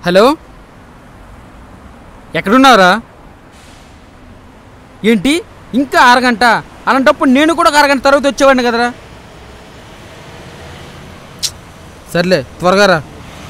hello ఎక్కడున్నావురా ఏంటి ఇంకా అరగంట అలాంటప్పుడు నేను కూడా ఒక అరగంట తర్వాత వచ్చేవాడిని కదరా సర్లే త్వరగా రా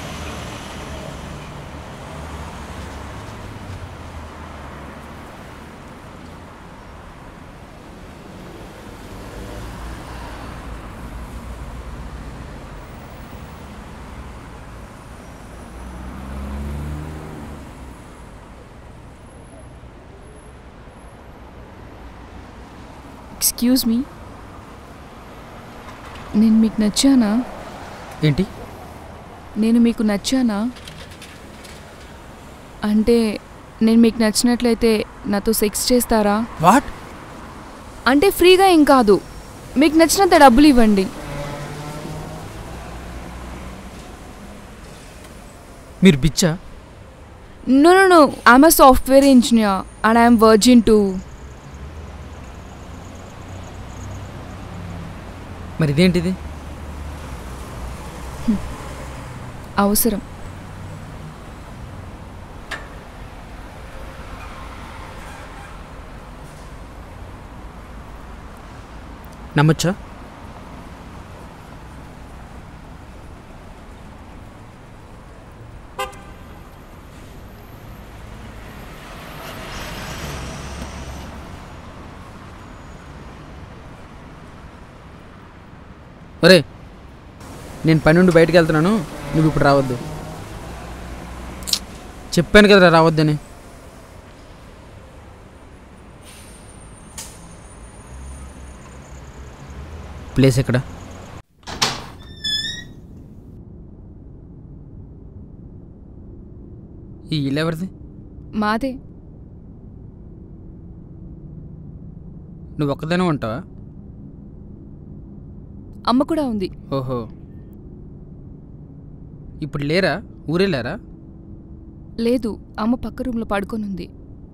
ఎక్స్క్యూజ్ మీ నేను మీకు నచ్చానా ఏంటి నేను మీకు నచ్చానా అంటే నేను మీకు నచ్చినట్లయితే నాతో సెక్స్ చేస్తారా వాట్ అంటే ఫ్రీగా ఏం కాదు మీకు నచ్చినంత డబ్బులు ఇవ్వండి మీరు బిచ్చా no no no I'm a software engineer and I'm virgin too మరి ఇదేంటిది అవసరం నమ్మొచ్చా ఒరే నేను పని నుండి బయటకు వెళ్తున్నాను నువ్వు ఇప్పుడు రావద్దు చెప్పాను కదరా రావద్దని ప్లేస్ ఎక్కడ ఈ ఇల్లు ఎవరిది మాదే నువ్వు ఒక్కదానే ఉంటావా అమ్మ కూడా ఉంది ఓహో ఇప్పుడు లేరా ఊరెళ్ళారా లేదు అమ్మ పక్క రూమ్లో పడుకొని ఉంది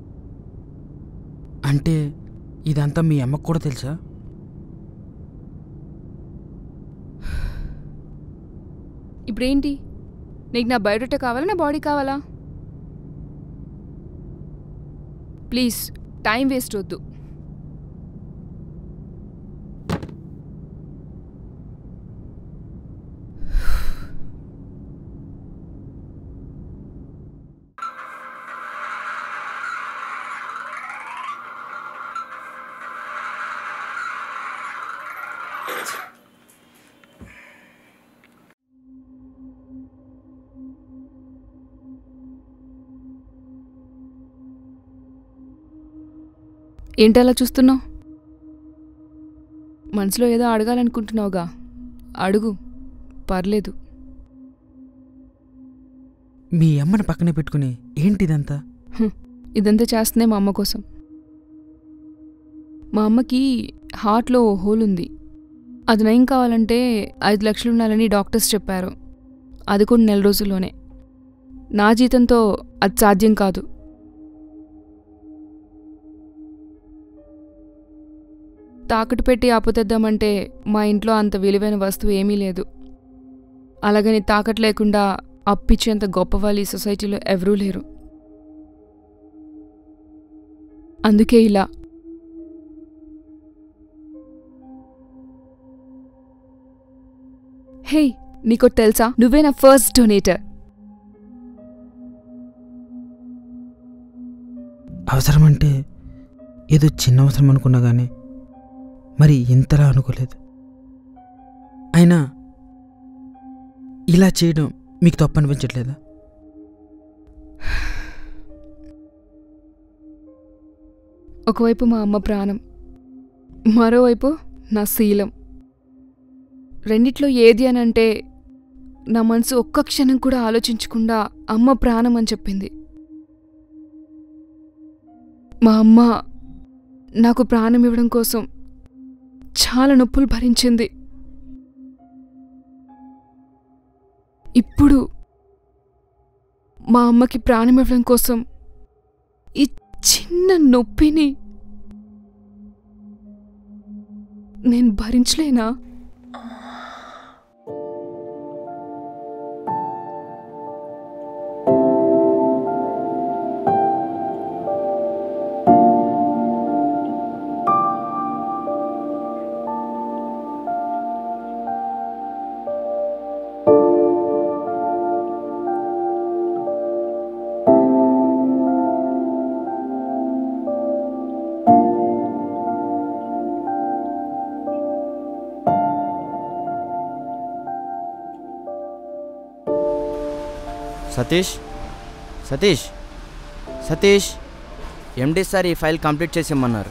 అంటే ఇదంతా మీ అమ్మకు కూడా తెలుసా ఇప్పుడేంటి నీకు నా బయోడేటా కావాలా నా బాడీ కావాలా ప్లీజ్ టైం వేస్ట్ వద్దు ఏంటి అలా చూస్తున్నావు మనసులో ఏదో అడగాలనుకుంటున్నావుగా అడుగు పర్లేదు మీ అమ్మని పక్కనే పెట్టుకుని ఏంటి ఇదంతా ఇదంతా చేస్తుందే మా అమ్మ కోసం మా అమ్మకి హార్ట్లో ఓ హోల్ ఉంది అది నయం కావాలంటే ఐదు లక్షలు ఉండాలని డాక్టర్స్ చెప్పారు అది కూడా నెల రోజుల్లోనే నా జీతంతో అది సాధ్యం కాదు తాకట్టు పెట్టి అప్పుతెద్దామంటే మా ఇంట్లో అంత విలువైన వస్తువు ఏమీ లేదు అలాగని తాకట్టు లేకుండా అప్పిచ్చేంత గొప్ప వాళ్ళు ఈ సొసైటీలో ఎవరూ లేరు అందుకే ఇలా హే నీకో తెలుసా నువ్వే నా ఫస్ట్ డొనేటర్ అవసరం అంటే ఏదో చిన్న అవసరం అనుకున్నా కానీ మరి ఇంతలా అనుకోలేదు అయినా ఇలా చేయడం మీకు తప్పు అనిపించట్లేదా ఒకవైపు మా అమ్మ ప్రాణం మరోవైపు నా శీలం రెండిట్లో ఏది అని అంటే నా మనసు ఒక్క క్షణం కూడా ఆలోచించకుండా అమ్మ ప్రాణం అని చెప్పింది మా అమ్మ నాకు ప్రాణం ఇవ్వడం కోసం చాలా నొప్పులు భరించింది ఇప్పుడు మా అమ్మకి ప్రాణం ఇవ్వడం కోసం ఈ చిన్న నొప్పిని నేను భరించలేనా సతీష్ సతీష్ సతీష్ ఎండి సార్ ఈ ఫైల్ కంప్లీట్ చేసి ఇమ్మన్నారు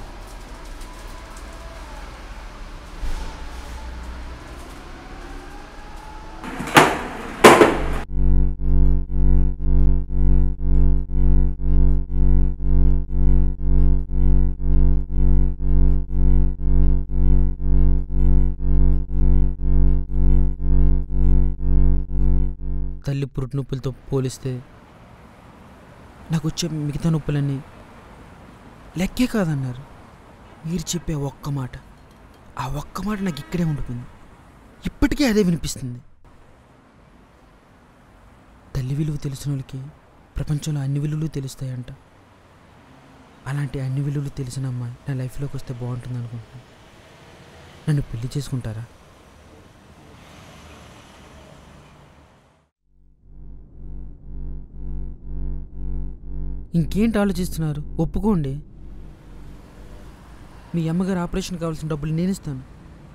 తల్లి పురుటి నొప్పులతో పోలిస్తే నాకు వచ్చే మిగతా నొప్పులన్నీ లెక్కే కాదన్నారు మీరు చెప్పే ఒక్క మాట ఆ ఒక్క మాట నాకు ఇక్కడే ఉండిపోయింది ఇప్పటికీ అదే వినిపిస్తుంది తల్లి విలువ తెలిసిన వాళ్ళకి ప్రపంచంలో అన్ని విలువలు తెలుస్తాయంట అలాంటి అన్ని విలువలు తెలిసిన అమ్మాయి నా లైఫ్లోకి వస్తే బాగుంటుంది అనుకుంటున్నాను నన్ను పెళ్లి చేసుకుంటారా ఇంకేంటి ఆలోచిస్తున్నారు ఒప్పుకోండి మీ అమ్మగారు ఆపరేషన్ కావాల్సిన డబ్బులు నేను ఇస్తాను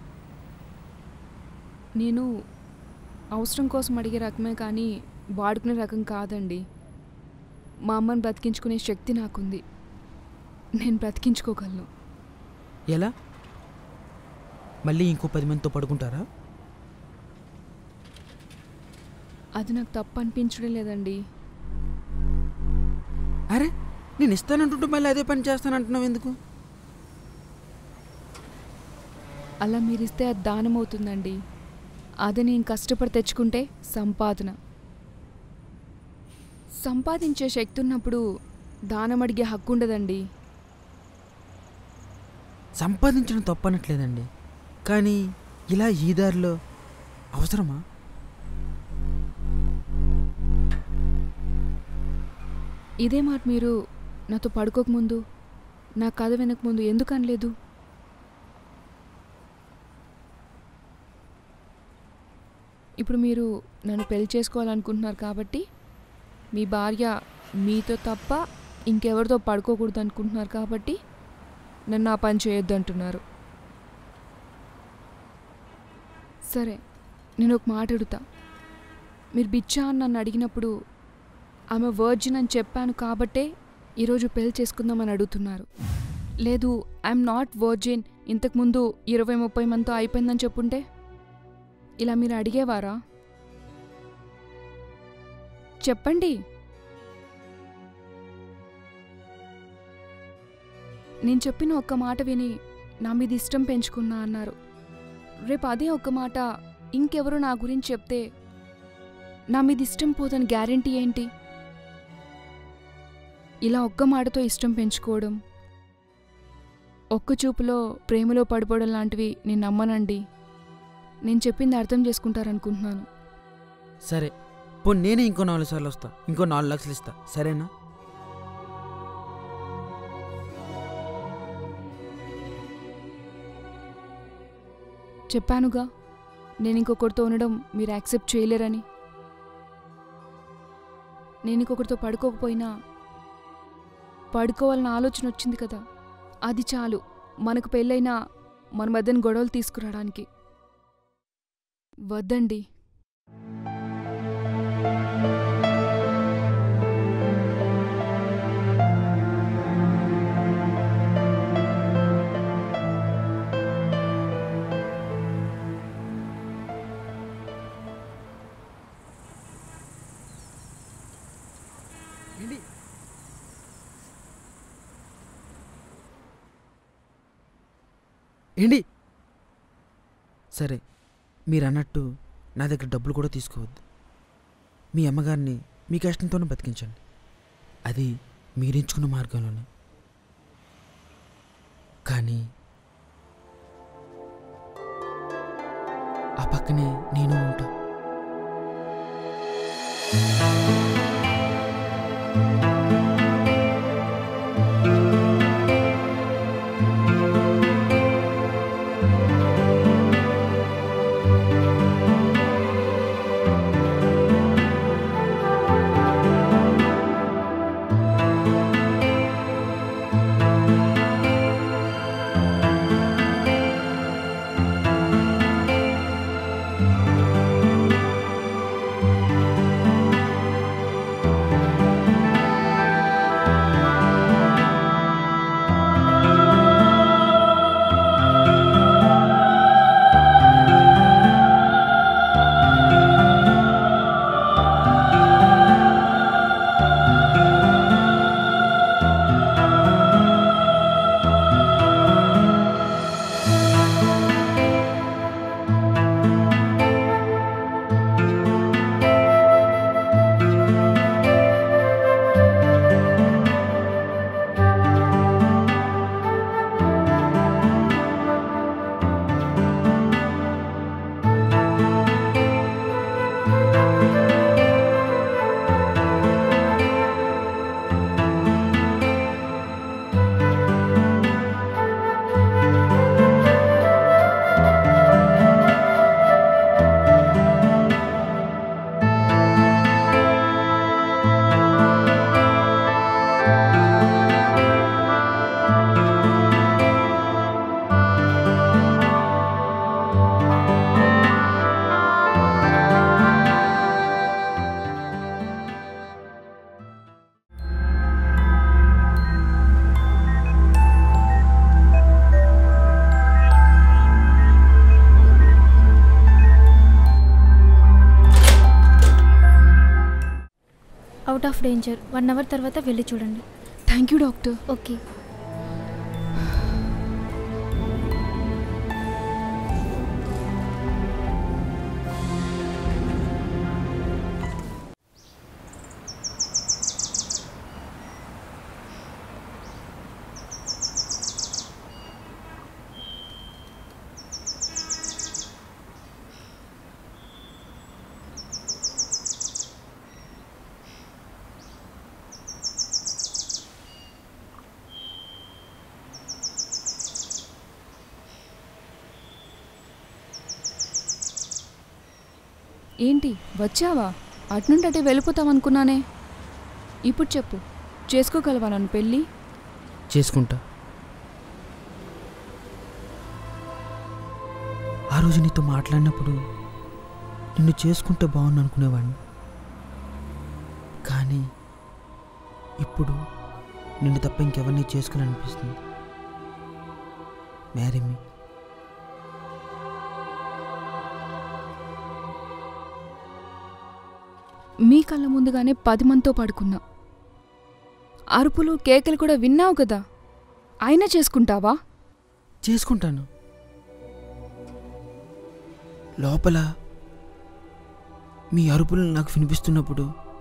నేను అవసరం కోసం అడిగే రకమే కానీ వాడుకునే రకం కాదండి మా అమ్మని బ్రతికించుకునే శక్తి నాకుంది నేను బ్రతికించుకోగలను ఎలా మళ్ళీ ఇంకో పది మందితో పడుకుంటారా అది నాకు తప్పు అనిపించడం లేదండి అరే నేను ఇస్తానంటుంటే మళ్ళీ అదే పని చేస్తానంటున్నావు ఎందుకు అలా మీరిస్తే అది దానం అవుతుందండి అది నేను కష్టపడి తెచ్చుకుంటే సంపాదన సంపాదించే శక్తి ఉన్నప్పుడు దానం అడిగే హక్కు ఉండదండి సంపాదించడం తప్పనట్లేదండి కానీ ఇలా ఈ దారిలో అవసరమా ఇదే మాట మీరు నాతో పడుకోకముందు నా కథ వినకముందు ఎందుకు అనలేదు ఇప్పుడు మీరు నన్ను పెళ్లి చేసుకోవాలనుకుంటున్నారు కాబట్టి మీ భార్య మీతో తప్ప ఇంకెవరితో పడుకోకూడదు అనుకుంటున్నారు కాబట్టి నన్ను ఆ పని చేయొద్దు అంటున్నారు సరే నేను ఒక మాట అడుగుతా మీరు బిచ్చా అని నన్ను అడిగినప్పుడు ఆమె వర్జిన్ అని చెప్పాను కాబట్టే ఈరోజు పెళ్లి చేసుకుందామని అడుగుతున్నారు లేదు ఐఎమ్ నాట్ వర్జిన్ ఇంతకుముందు ఇరవై ముప్పై మందితో అయిపోయిందని చెప్పుంటే ఇలా మీరు అడిగేవారా చెప్పండి నేను చెప్పిన ఒక్క మాట విని నా మీద ఇష్టం పెంచుకున్నా అన్నారు రేపు అదే ఒక్క మాట ఇంకెవరు నా గురించి చెప్తే నా మీద ఇష్టం పోదని గ్యారంటీ ఏంటి ఇలా ఒక్క మాటతో ఇష్టం పెంచుకోవడం ఒక్క చూపులో ప్రేమలో పడిపోవడం లాంటివి నేను నమ్మనండి నేను చెప్పింది అర్థం చేసుకుంటారనుకుంటున్నాను సరే పో నేనే ఇంకో నాలుగు సార్లు వస్తా ఇంకో నాలుగు లక్షలు ఇస్తా సరేనా చెప్పానుగా నేను ఇంకొకరితో ఉండడం మీరు యాక్సెప్ట్ చేయలేరని నేను ఇంకొకరితో పడుకోకపోయినా పడుకోవాలన్న ఆలోచన వచ్చింది కదా అది చాలు మనకు పెళ్ళైనా మన మధ్యన గొడవలు తీసుకురావడానికి వద్దండి ఏంటి ఏంటి సరే మీరు అన్నట్టు నా దగ్గర డబ్బులు కూడా తీసుకోవద్దు మీ అమ్మగారిని మీ కష్టంతోనే బతికించండి అది మీరు ఎంచుకున్న మార్గంలోనే కానీ ఆ పక్కనే నేను ఉంటా out of danger one hour తర్వాత వెళ్ళి చూడండి థ్యాంక్ యూ డాక్టర్ ఓకే ఏంటి వచ్చావా అటునుండి అటే వెళ్ళిపోతావనుకున్నానే ఇప్పుడు చెప్పు చేసుకోగలవా నన్ను పెళ్ళి చేసుకుంటా ఆ రోజు నీతో మాట్లాడినప్పుడు నిన్ను చేసుకుంటే బాగుండు అనుకునేవాడిని కానీ ఇప్పుడు నిన్ను తప్ప ఇంకెవరిని చేసుకోవాలనిపిస్తుంది మ్యారీ మీ మీ కళ్ళ ముందుగానే పది మందితో పడుకున్నా అరుపులు కేకలు కూడా విన్నావు కదా అయినా చేసుకుంటావా చేసుకుంటాను లోపల మీ అరుపులు నాకు వినిపిస్తున్నప్పుడు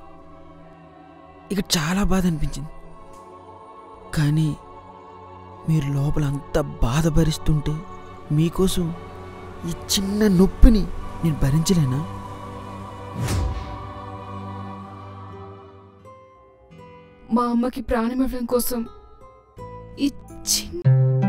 ఇక చాలా బాధ అనిపించింది కానీ మీరు లోపల అంత బాధ భరిస్తుంటే మీకోసం ఈ చిన్న నొప్పిని నేను భరించలేనా మా అమ్మకి ప్రాణం ఇవ్వడం కోసం ఈ చిన్న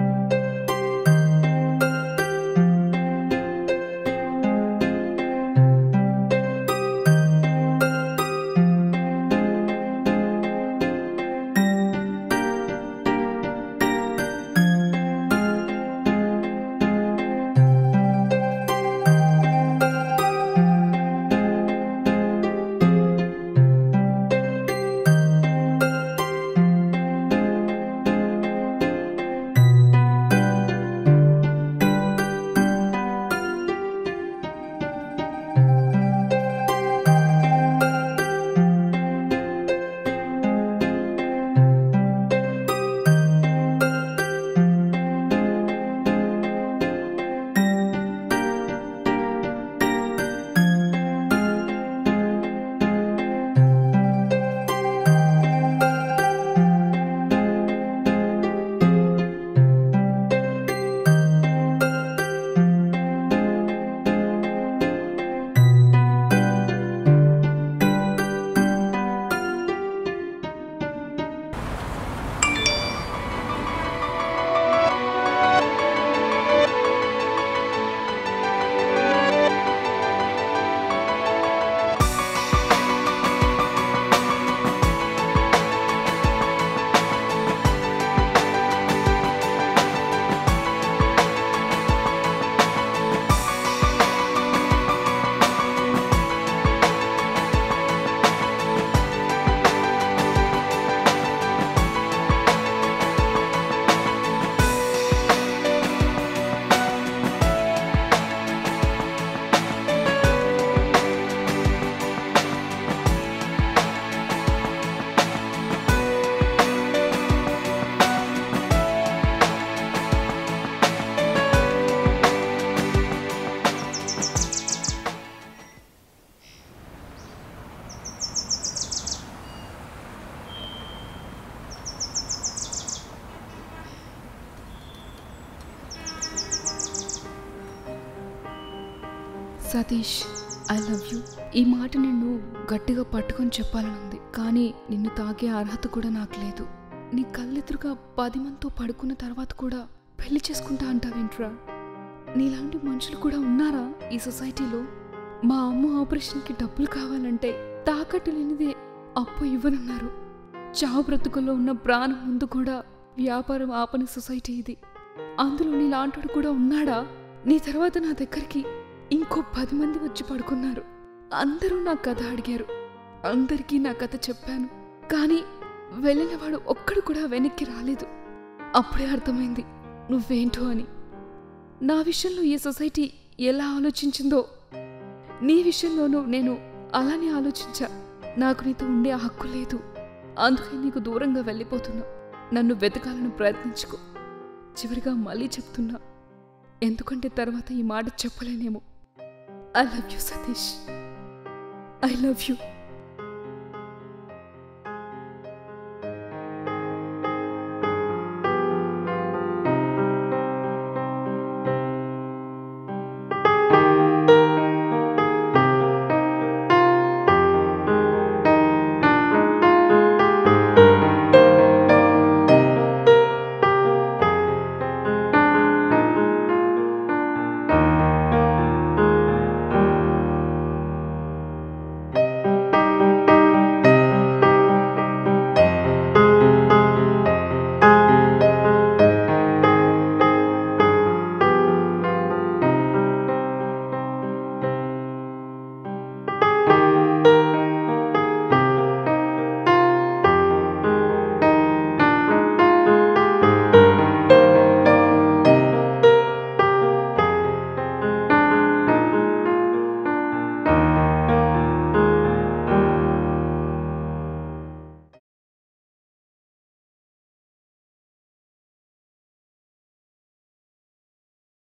సతీష్ ఐ లవ్ యూ ఈ మాట నిన్ను గట్టిగా పట్టుకొని చెప్పాలనుంది కానీ నిన్ను తాకే అర్హత కూడా నాకు లేదు నీ కళ్ళెదురుగా పది మందితో పడుకున్న తర్వాత కూడా పెళ్లి చేసుకుంటా అంటావేంట్రా నీలాంటి మనుషులు కూడా ఉన్నారా ఈ సొసైటీలో మా అమ్మ ఆపరేషన్కి డబ్బులు కావాలంటే తాకట్టు లేనిదే అప్పు ఇవ్వనున్నారు చావు బ్రతుకుల్లో ఉన్న ప్రాణం ముందు కూడా వ్యాపారం ఆపని సొసైటీ ఇది అందులో నీలాంటి కూడా ఉన్నాడా నీ తర్వాత నా దగ్గరికి ఇంకో పది మంది వచ్చి పడుకున్నారు అందరూ నా కథ అడిగారు అందరికీ నా కథ చెప్పాను కానీ వెళ్ళిన వాడు ఒక్కడు కూడా వెనక్కి రాలేదు అప్పుడే అర్థమైంది నువ్వేంటో అని నా విషయంలో ఈ సొసైటీ ఎలా ఆలోచించిందో నీ విషయంలోనూ నేను అలానే ఆలోచించా నాకు నీతో ఉండే హక్కు లేదు అందుకే నీకు దూరంగా వెళ్ళిపోతున్నా నన్ను వెతకాలని ప్రయత్నించుకో చివరిగా మళ్ళీ చెప్తున్నా ఎందుకంటే తర్వాత ఈ మాట చెప్పలేనేమో I love you Satish I love you